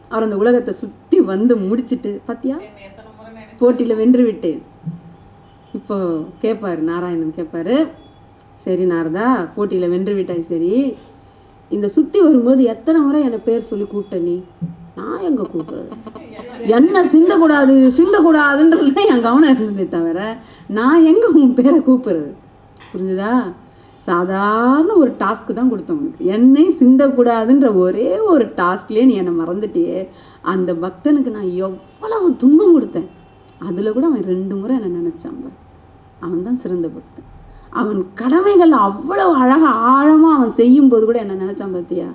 அவர் அந்த உலகத்தை சுத்தி வந்து முடிச்சிட்டு பாத்தியா போட்டியில வென்று விட்டேன் இப்போ கேட்பாரு நாராயணன் கேட்பாரு சரி நாரதா போட்டியில வென்று விட்டாய் சரி இந்த சுத்தி வரும்போது எத்தனை முறை என்னை பேர் சொல்லி கூப்பிட்ட நீ நான் எங்க கூப்பிடுறது என்ன சிந்தக்கூடாது சிந்தக்கூடாதுன்றது தான் என் கவனம் இருந்ததே தவிர நான் எங்க உன் பேரை கூப்பிடுறது புரிஞ்சுதா சாதாரண ஒரு டாஸ்க்கு தான் கொடுத்தேன் உனக்கு என்னை சிந்தக்கூடாதுன்ற ஒரே ஒரு டாஸ்க்லேயே நீ என்னை மறந்துட்டியே அந்த பக்தனுக்கு நான் எவ்வளவு துன்பம் கொடுத்தேன் அதுல கூட அவன் ரெண்டு முறை என்னை நினைச்சான் பாரு. அவன் தான் சிறந்த பக்தன் அவன் கடமைகள் அவ்வளவு அழகா ஆழமா அவன் செய்யும் போது கூட என்ன நினைச்சான் பார்த்தியா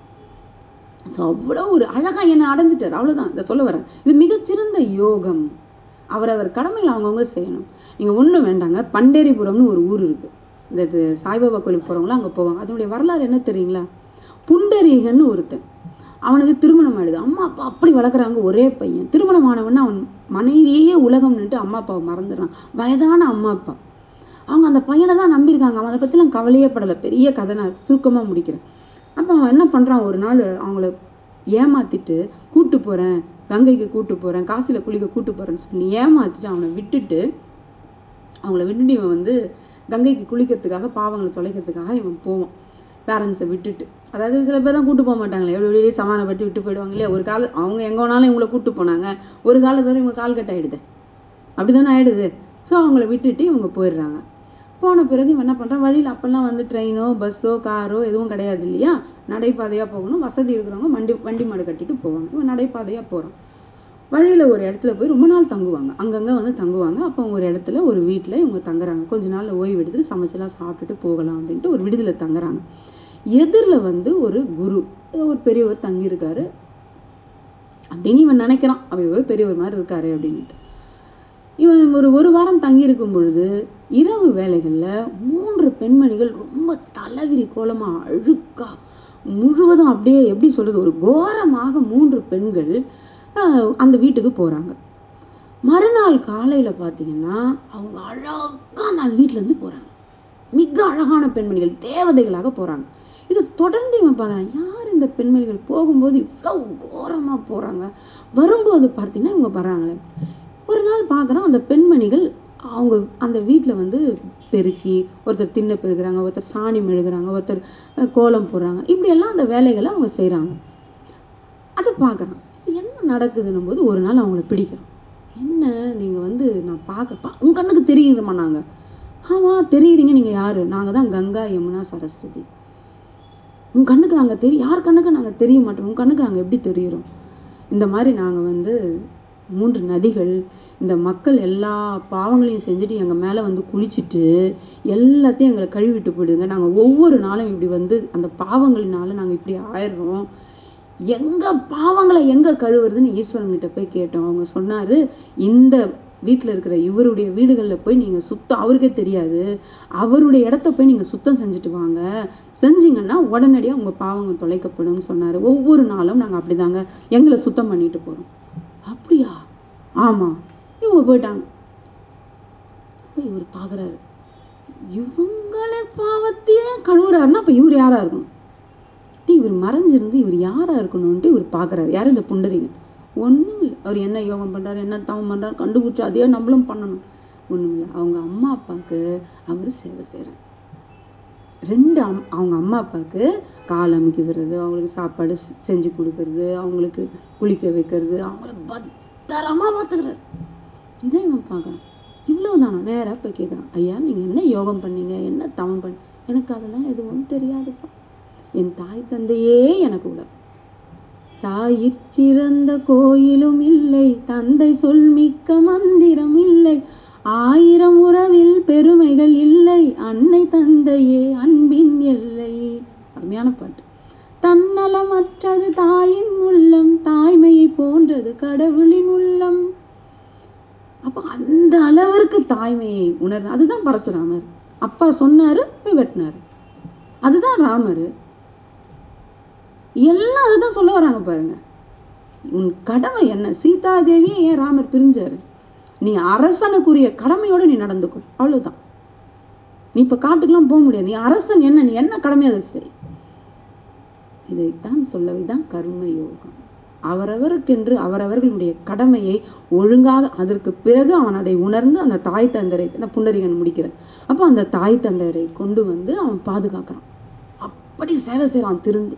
ஸோ அவ்வளோ ஒரு அழகா என்னை அடைஞ்சிட்டார் அவ்வளவுதான் இதை சொல்ல வரேன் இது மிகச்சிறந்த யோகம் அவரவர் கடமைகளை அவங்கவுங்க செய்யணும் நீங்க ஒண்ணும் வேண்டாங்க பண்டேரிபுரம்னு ஒரு ஊர் இருக்கு இந்த இது சாய்பாபா கோயிலுக்கு போறவங்களாம் அங்க போவாங்க அதனுடைய வரலாறு என்ன தெரியுங்களா புண்டரீகன்னு ஒருத்தன் அவனுக்கு திருமணம் ஆயிடுது அம்மா அப்பா அப்படி வளர்க்குறாங்க ஒரே பையன் திருமணம் ஆனவொடனே அவன் மனைவியே உலகம்னுட்டு அம்மா அப்பாவை மறந்துடுறான் வயதான அம்மா அப்பா அவங்க அந்த பையனை தான் நம்பியிருக்காங்க அவன் அதை பற்றிலாம் கவலையே படலை பெரிய கதை நான் சுருக்கமாக முடிக்கிறேன் அப்போ அவன் என்ன பண்ணுறான் ஒரு நாள் அவங்கள ஏமாத்திட்டு கூட்டு போகிறேன் கங்கைக்கு கூட்டு போகிறேன் காசியில் குளிக்க கூட்டு போகிறேன்னு சொல்லி ஏமாத்திட்டு அவனை விட்டுட்டு அவங்கள விட்டுட்டு இவன் வந்து கங்கைக்கு குளிக்கிறதுக்காக பாவங்களை தொலைக்கிறதுக்காக இவன் போவான் பேரண்ட்ஸை விட்டுட்டு அதாவது சில பேர் தான் கூட்டு போக மாட்டாங்களே எப்படி வெளியே சமாதானப்பட்டு விட்டு போயிடுவாங்க இல்லையா ஒரு கால அவங்க எங்கே வேணாலும் இவங்கள கூட்டு போனாங்க ஒரு காலத்து இவங்க கால் கட் ஆயிடுது அப்படிதானே ஆயிடுது ஸோ அவங்கள விட்டுட்டு இவங்க போயிடுறாங்க போன பிறகு இவன் என்ன பண்ணுறான் வழியில் அப்போல்லாம் வந்து ட்ரெயினோ பஸ்ஸோ காரோ எதுவும் கிடையாது இல்லையா நடைபாதையாக போகணும் வசதி இருக்கிறவங்க வண்டி வண்டி மாடு கட்டிட்டு போவாங்க இவன் நடைபாதையாக போகிறான் வழியில் ஒரு இடத்துல போய் ரொம்ப நாள் தங்குவாங்க அங்கங்கே வந்து தங்குவாங்க அப்போ ஒரு இடத்துல ஒரு வீட்டில் இவங்க தங்குறாங்க கொஞ்ச நாள் ஓய்வு எடுத்துட்டு சமைச்செல்லாம் சாப்பிட்டுட்டு போகலாம் அப்படின்ட்டு ஒரு விடுதலை தங்குறாங்க எதிரில் வந்து ஒரு குரு ஏதோ ஒரு பெரியவர் தங்கியிருக்காரு அப்படின்னு இவன் நினைக்கிறான் அவர் ஏதோ பெரியவர் மாதிரி இருக்காரு அப்படின்ட்டு இவன் ஒரு ஒரு வாரம் தங்கியிருக்கும் பொழுது இரவு வேலைகள்ல மூன்று பெண்மணிகள் ரொம்ப தலைவிரி கோலமா அழுக்கா முழுவதும் அப்படியே எப்படி சொல்றது ஒரு கோரமாக மூன்று பெண்கள் ஆஹ், அந்த வீட்டுக்கு போறாங்க மறுநாள் காலையில பார்த்தீங்கன்னா அவங்க அழகா அந்த வீட்டுல இருந்து போறாங்க மிக அழகான பெண்மணிகள் தேவதைகளாக போறாங்க இது தொடர்ந்து இவன் பார்க்குறான் யார் இந்த பெண்மணிகள் போகும்போது இவ்வளவு கோரமா போறாங்க வரும்போது பார்த்தீங்கன்னா இவங்க வர்றாங்களே ஒரு நாள் பார்க்குறோம் அந்த பெண்மணிகள் அவங்க அந்த வீட்டில் வந்து பெருக்கி ஒருத்தர் திண்ணை பெருக்குறாங்க ஒருத்தர் சாணி மெழுகுறாங்க ஒருத்தர் அஹ், கோலம் போடுறாங்க இப்படியெல்லாம் அந்த வேலைகளை அவங்க செய்கிறாங்க அதை பார்க்குறான் என்ன நடக்குதுன்னும் போது ஒரு நாள் அவங்கள பிடிக்கிறோம் என்ன நீங்கள் வந்து நான் பார்க்க பா உங்கள் கண்ணுக்கு தெரியுறோமா நாங்கள் ஆமாம் தெரியுறீங்க நீங்கள் யார் நாங்கள் தான் கங்கா யமுனா சரஸ்வதி உன் கண்ணுக்கு நாங்கள் தெரியும் யார் கண்ணுக்கு நாங்கள் தெரிய மாட்டோம் உன் கண்ணுக்கு நாங்கள் எப்படி தெரியுறோம் இந்த மாதிரி நாங்கள் வந்து மூன்று நதிகள் இந்த மக்கள் எல்லா பாவங்களையும் செஞ்சுட்டு எங்கள் மேலே வந்து குளிச்சுட்டு எல்லாத்தையும் எங்களை கழுவிட்டு போயிடுங்க நாங்கள் ஒவ்வொரு நாளும் இப்படி வந்து அந்த பாவங்களினால நாங்கள் இப்படி ஆயிடுறோம் எங்க பாவங்களை எங்க கழுவுறதுன்னு ஈஸ்வரன் கிட்ட போய் கேட்டோம் அவங்க சொன்னாரு இந்த வீட்டில் இருக்கிற இவருடைய வீடுகளில் போய் நீங்க சுத்தம் அவருக்கே தெரியாது அவருடைய இடத்த போய் நீங்க சுத்தம் செஞ்சுட்டு வாங்க செஞ்சீங்கன்னா உடனடியாக உங்க பாவங்கள் தொலைக்கப்படும்னு சொன்னாரு ஒவ்வொரு நாளும் நாங்க அப்படிதாங்க எங்களை சுத்தம் பண்ணிட்டு போறோம் அப்படியா ஆமா இவங்க போயிட்டாங்க அப்ப இவர் பார்க்குறாரு இவங்கள பாவத்தையே கழுவுறாருன்னா அப்ப இவர் யாரா இருக்கணும் டேய், இவர் மறைஞ்சிருந்து இவர் யாரா இருக்கணும்ட்டு இவர் பார்க்குறாரு யார் இந்த புண்டரீகன் ஒண்ணும் இல்லை அவர் என்ன யோகம் பண்றாரு என்ன தவம் பண்றாரு கண்டுபிடிச்சு அதே நம்மளும் பண்ணணும் ஒண்ணும் இல்லை அவங்க அம்மா அப்பாவுக்கு அவர் சேவை செய்கிறார் ரெண்டு அம் அவங்க அம்மா அப்பாவுக்கு கால் அமுக்கி விடுறது அவங்களுக்கு சாப்பாடு செ- செஞ்சு கொடுக்கறது அவங்களுக்கு குளிக்க வைக்கிறது அவங்கள பத்திரமா பார்த்துக்கிறாரு இதான் இவன் பார்க்குறான் இவ்வளவுதானா நேரா போய் கேட்குறான் ஐயா நீங்க என்ன யோகம் பண்ணீங்க என்ன தவம் பண்ண எனக்கு அதெல்லாம் எதுவும் தெரியாதுப்பா என் தாய் தந்தையே எனக்கு உலகம் தாயிற் சிறந்த கோயிலும் இல்லை தந்தை சொல் மிக்க மந்திரம் இல்லை ஆயிரம் உறவில் பெருமைகள் இல்லை அன்னை தந்தையே அன்பின் எல்லை அருமையான பாட்டு தன்னலமற்றது தாயின் உள்ளம் தாய்மையை போன்றது கடவுளின் உள்ளம் அப்ப அந்த அளவிற்கு தாய்மையை உணர்ந்து அதுதான் பரசுராமர் அப்பா சொன்னாரு போய் வெட்டினாரு அதுதான் ராமர் எல்லாம் அதுதான் சொல்ல வராங்க பாருங்க உன் கடமை என்ன சீதா தேவியை ஏன் ராமர் பிரிஞ்சாரு நீ அரசனுக்குரிய கடமையோட நீ நடந்துக்கொள் அவ்வளவுதான் நீ இப்ப காட்டுக்கெல்லாம் போக முடியாது நீ அரசன் என்ன நீ என்ன கடமை அதை செய் இதைத்தான் சொல்லவைதான் கர்ம யோகம் அவரவருக்கென்று அவரவர்களுடைய கடமையை ஒழுங்காக அதற்கு பிறகு அவன் அதை உணர்ந்து அந்த தாய் தந்தரை அந்த புண்டரிகன் முடிக்கிறான் அப்போ அந்த தாய் தந்தரை கொண்டு வந்து அவன் பாதுகாக்கிறான் அப்படி சேவை செய்கிறான் திருந்து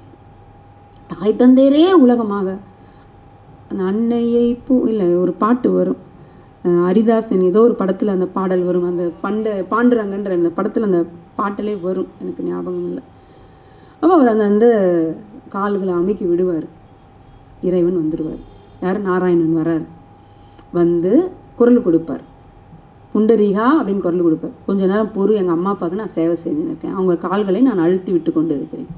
தாய் தந்தையரே உலகமாக அந்த அன்னையை போ இல்லை ஒரு பாட்டு வரும் அஹ் ஹரிதாசன் ஏதோ ஒரு படத்தில் அந்த பாடல் வரும் அந்த பண்ட பாண்டுரங்கன்ற அந்த படத்தில் அந்த பாட்டிலே வரும் எனக்கு ஞாபகம் இல்லை அப்போ அவர் அந்த அந்த கால்களை அமைக்கி விடுவார் இறைவன் வந்துடுவார் யார் நாராயணன் வரார் வந்து குரல் கொடுப்பார் புண்டரீகா அப்படின்னு குரல் கொடுப்பார் கொஞ்ச நேரம் பொறு எங்கள் அம்மா அப்பாவுக்கு நான் சேவை செஞ்சுன்னு இருக்கேன் அவங்க கால்களை நான் அழுத்தி விட்டு கொண்டு இருக்கிறேன்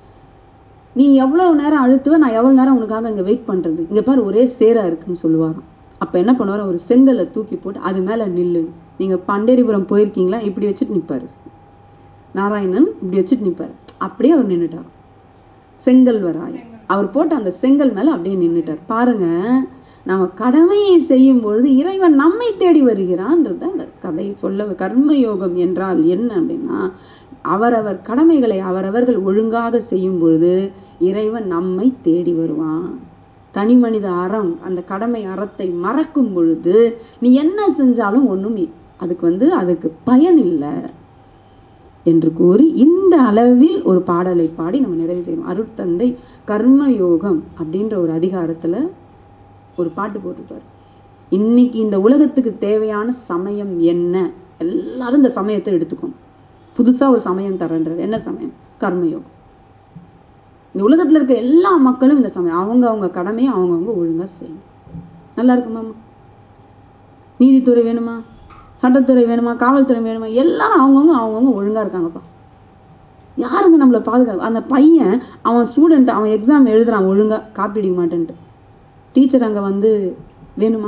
நீ எவ்வளவு நேரம் அழுத்துவ நான் எவ்வளவு நேரம் உனக்காக இங்கே வெயிட் பண்ணுறது இங்கே பாரு ஒரே சேரா இருக்குன்னு சொல்லுவாராம் அப்போ என்ன பண்ணுவார் ஒரு செங்கலை தூக்கி போட்டு அது மேலே நில்லு நீங்கள் பண்டேரிபுரம் போயிருக்கீங்களா இப்படி வச்சுட்டு நிற்பாரு நாராயணன் இப்படி வச்சுட்டு நிற்பார் அப்படியே அவர் நின்றுட்டார் செங்கல் வராய் அவர் போட்ட அந்த செங்கல் மேலே அப்படியே நின்றுட்டார் பாருங்க நம்ம கடமையை செய்யும் பொழுது இறைவன் நம்மை தேடி வருகிறான்றது அந்த கதை சொல்ல கர்மயோகம் என்றால் என்ன அப்படின்னா அவரவர் கடமைகளை அவரவர்கள் ஒழுங்காக செய்யும் பொழுது இறைவன் நம்மை தேடி வருவான் தனி மனித அறம் அந்த கடமை அறத்தை மறக்கும் பொழுது நீ என்ன செஞ்சாலும் ஒன்றும் அதுக்கு வந்து அதுக்கு பயன் இல்லை என்று கூறி இந்த அளவில் ஒரு பாடலை பாடி நம்ம நிறைவு செய்யணும் அருட்தந்தை கர்மயோகம் அப்படின்ற ஒரு அதிகாரத்துல ஒரு பாட்டு போட்டிருப்பார் இன்னைக்கு இந்த உலகத்துக்கு தேவையான சமயம் என்ன எல்லாரும் இந்த சமயத்தை எடுத்துக்கணும் புதுசா ஒரு சமயம் தரன்றார் என்ன சமயம் கர்மயோகம் இந்த உலகத்துல இருக்க எல்லா மக்களும் இந்த சமயம் அவங்க அவங்க கடமையை அவங்கவுங்க ஒழுங்கா செய்யணும் நல்லா இருக்குமாமா நீதித்துறை வேணுமா சட்டத்துறை வேணுமா காவல்துறை வேணுமா எல்லாரும் அவங்கவுங்க அவங்கவுங்க ஒழுங்கா இருக்காங்கப்பா யாருங்க நம்மளை பாதுகாக்க அந்த பையன் அவன் ஸ்டூடெண்ட் அவன் எக்ஸாம் எழுதுறான் ஒழுங்கா காப்பி அடிக்க மாட்டேன்ட்டு டீச்சர் அங்க வந்து வேணுமா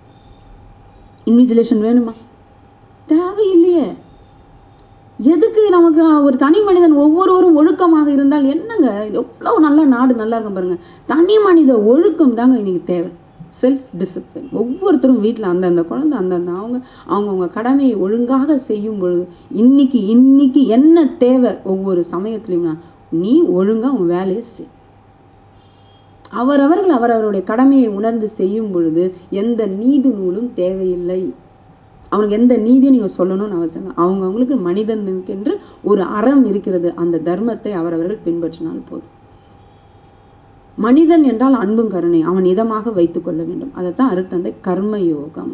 இன்விஜிலேஷன் வேணுமா தேவையில்லையே எதுக்கு நமக்கு ஒரு தனி மனிதன் ஒவ்வொருவரும் ஒழுக்கமாக இருந்தால் என்னங்க எவ்வளோ நல்ல நாடு நல்லா இருக்கும் பாருங்க தனி மனித ஒழுக்கம் தாங்க இன்னைக்கு தேவை செல்ஃப் டிசிப்ளின் ஒவ்வொருத்தரும் வீட்டில் அந்தந்த குழந்தை அந்தந்த அவங்க அவங்கவுங்க கடமையை ஒழுங்காக செய்யும் பொழுது இன்னைக்கு இன்னைக்கு என்ன தேவை ஒவ்வொரு சமயத்துலையும்னா நீ ஒழுங்காக உன் வேலையை செய் அவரவர்கள் அவரவருடைய கடமையை உணர்ந்து செய்யும் பொழுது எந்த நீதி நூலும் தேவையில்லை அவனுக்கு எந்த நீதியும் நீங்கள் சொல்லணும்னு அவசியம் இல்லை அவங்கவுங்களுக்கு மனிதனுக்கென்று ஒரு அறம் இருக்கிறது அந்த தர்மத்தை அவரவர்கள் பின்பற்றினால் போதும் மனிதன் என்றால் அன்பும் கருணை அவன் இதமாக வைத்துக் கொள்ள வேண்டும் அதைத்தான் அருத்தந்தை கர்ம யோகம்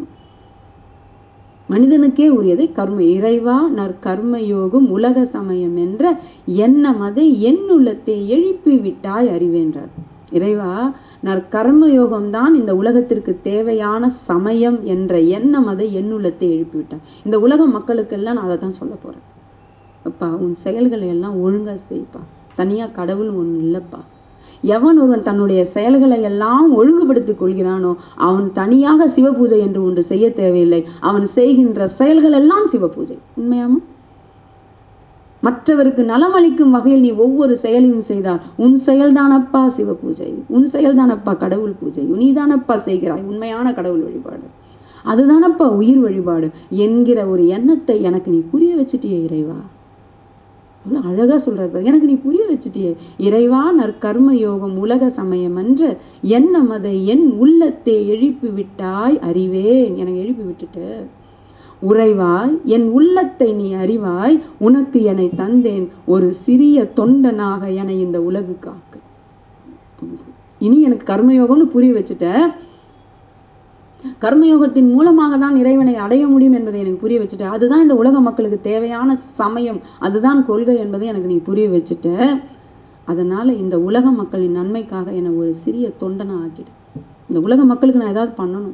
மனிதனுக்கே உரியதை கர்ம இறைவா நற்கர்ம யோகம் உலக சமயம் என்ற எண்ணம் அதை என் உள்ளத்தை எழுப்பி விட்டாய் அறிவேன்றார் இறைவா நற்கர்ம யோகம்தான் இந்த உலகத்திற்கு தேவையான சமயம் என்ற எண்ணம் அதை என் உள்ளத்தை எழுப்பி விட்டாய் இந்த உலக மக்களுக்கெல்லாம் நான் அதை தான் சொல்ல போறேன் அப்பா உன் செயல்களை எல்லாம் ஒழுங்கா செய்ப்பா தனியா கடவுள் ஒண்ணு இல்லப்பா எவன் ஒருவன் தன்னுடைய செயல்களை எல்லாம் ஒழுங்குபடுத்திக் கொள்கிறானோ அவன் தனியாக சிவபூஜை என்று ஒன்று செய்ய தேவையில்லை அவன் செய்கின்ற செயல்கள் எல்லாம் சிவபூஜை உண்மையாமா மற்றவருக்கு நலமளிக்கும் வகையில் நீ ஒவ்வொரு செயலையும் செய்தால் உன் செயல்தானப்பா சிவபூஜை உன் செயல்தானப்பா கடவுள் பூஜை நீதானப்பா செய்கிறாய் உண்மையான கடவுள் வழிபாடு அதுதானப்பா உயிர் வழிபாடு என்கிற ஒரு எண்ணத்தை எனக்கு நீ புரிய வச்சிட்டியே இறைவா எவ்வளோ அழகா சொல்றாரு பாருங்க எனக்கு நீ புரிய வச்சிட்டியே இறைவா நற்கர்ம யோகம் உலக சமயம் என்ற எண்ணம் அதை என் உள்ளத்தை எழுப்பி விட்டாய் அறிவேன் எனக்கு எழுப்பி விட்டுட்டு உறைவாய் என் உள்ளத்தை நீ அறிவாய் உனக்கு என்னை தந்தேன் ஒரு சிறிய தொண்டனாக என இந்த உலகு காக்கு இனி எனக்கு கர்மயோகம்னு புரிய வச்சுட்ட கர்மயோகத்தின் மூலமாக தான் இறைவனை அடைய முடியும் என்பதை எனக்கு புரிய வச்சுட்ட அதுதான் இந்த உலக மக்களுக்கு தேவையான சமயம் அதுதான் கொள்கை என்பதை எனக்கு நீ புரிய வச்சுட்ட அதனால இந்த உலக மக்களின் நன்மைக்காக என்னை ஒரு சிறிய தொண்டனை ஆக்கிடு இந்த உலக மக்களுக்கு நான் ஏதாவது பண்ணணும்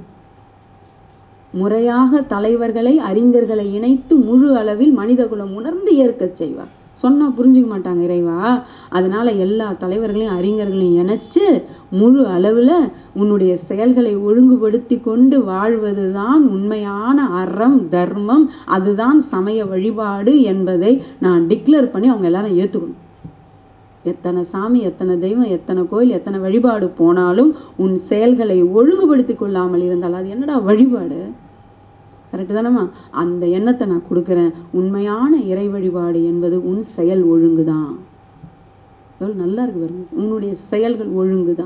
முறையாக தலைவர்களை அறிஞர்களை இணைத்து முழு அளவில் மனிதகுலம் உணர்ந்து ஏற்கச் செய்வார் சொன்னா புரிஞ்சுக்க மாட்டாங்க இறைவா அதனால எல்லா தலைவர்களையும் அறிஞர்களையும் இணைச்சு முழு அளவுல உன்னுடைய செயல்களை ஒழுங்குபடுத்தி கொண்டு வாழ்வதுதான் உண்மையான அறம் தர்மம் அதுதான் சமய வழிபாடு என்பதை நான் டிக்ளேர் பண்ணி அவங்க எல்லாரும் ஏத்துக்கணும் எத்தனை சாமி எத்தனை தெய்வம் எத்தனை கோயில் எத்தனை வழிபாடு போனாலும் உன் செயல்களை ஒழுங்குபடுத்தி கொள்ளாமல் இருந்தால் அது என்னடா வழிபாடு கரெக்டு தானம்மா அந்த எண்ணத்தை நான் கொடுக்குறேன் உண்மையான இறை வழிபாடு என்பது உன் செயல் ஒழுங்குதான் எவ்வளோ நல்லா இருக்கு பாருங்க உன்னுடைய செயல்கள் ஒழுங்குதான்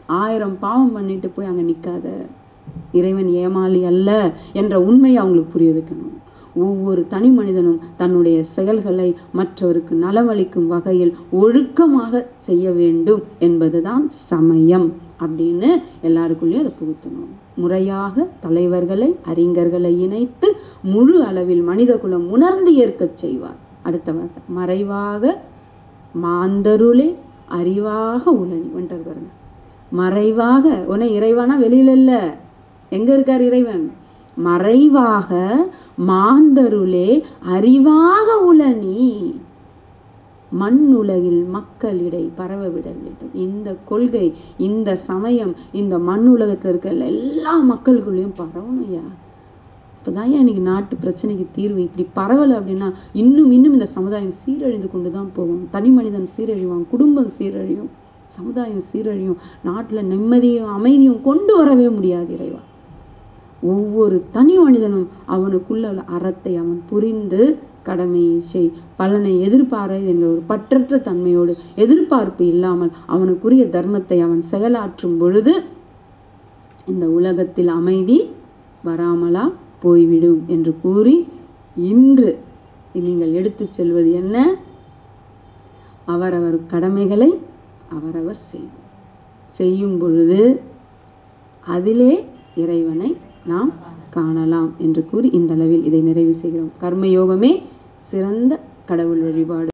ஆயிரம் பாவம் பண்ணிட்டு போய் அங்க நிக்காத இறைவன் ஏமாளி அல்ல என்ற உண்மையை அவங்களுக்கு புரிய வைக்கணும் ஒவ்வொரு தனி மனிதனும் தன்னுடைய செயல்களை மற்றவருக்கு நலவளிக்கும் வகையில் ஒழுக்கமாக செய்ய வேண்டும் என்பதுதான் சமயம் அப்படின்னு எல்லாருக்குள்ளேயும் அதை புகுத்தணும் முறையாக தலைவர்களை அறிஞர்களை இணைத்து முழு அளவில் மனித குலம் உணர்ந்து ஏற்கச் செய்வார் அடுத்த வார்த்தை மறைவாக மாந்தருளே அறிவாக உளனி வந்துட்டார் பாருங்க மறைவாக உன இறைவனா வெளியில இல்ல எங்க இருக்கார் இறைவன் மறைவாக மாந்தருளே அறிவாக உளனி மண்ணுலகில் மக்களிடை பரவ விட வேண்டும் இந்த கொள்கை இந்த சமயம் இந்த மண்ணுலகத்துல இருக்க எல்லா மக்களுக்குள்ளேயும் பரவணும் ஐயா இப்போதான் ஏன் இன்னைக்கு நாட்டு பிரச்சனைக்கு தீர்வு இப்படி பரவலை அப்படின்னா இன்னும் இன்னும் இந்த சமுதாயம் சீரழிந்து கொண்டு தான் போகும் தனி மனிதன் சீரழிவான் குடும்பம் சீரழியும் சமுதாயம் சீரழியும் நாட்டில் நிம்மதியும் அமைதியும் கொண்டு வரவே முடியாது இறைவா ஒவ்வொரு தனி மனிதனும் அவனுக்குள்ள உள்ள அறத்தை அவன் புரிந்து கடமையை செய் பலனை எதிர்பார என்ற ஒரு பற்றற்ற தன்மையோடு எதிர்பார்ப்பு இல்லாமல் அவனுக்குரிய தர்மத்தை அவன் செயலாற்றும் பொழுது இந்த உலகத்தில் அமைதி வராமலா போய்விடும் என்று கூறி இன்று நீங்கள் எடுத்து செல்வது என்ன அவரவர் கடமைகளை அவரவர் செய்யும் செய்யும் பொழுது அதிலே இறைவனை நாம் காணலாம் என்று கூறி இந்த அளவில் இதை நிறைவு செய்கிறோம் கர்மயோகமே சிறந்த கடவுள் வழிபாடு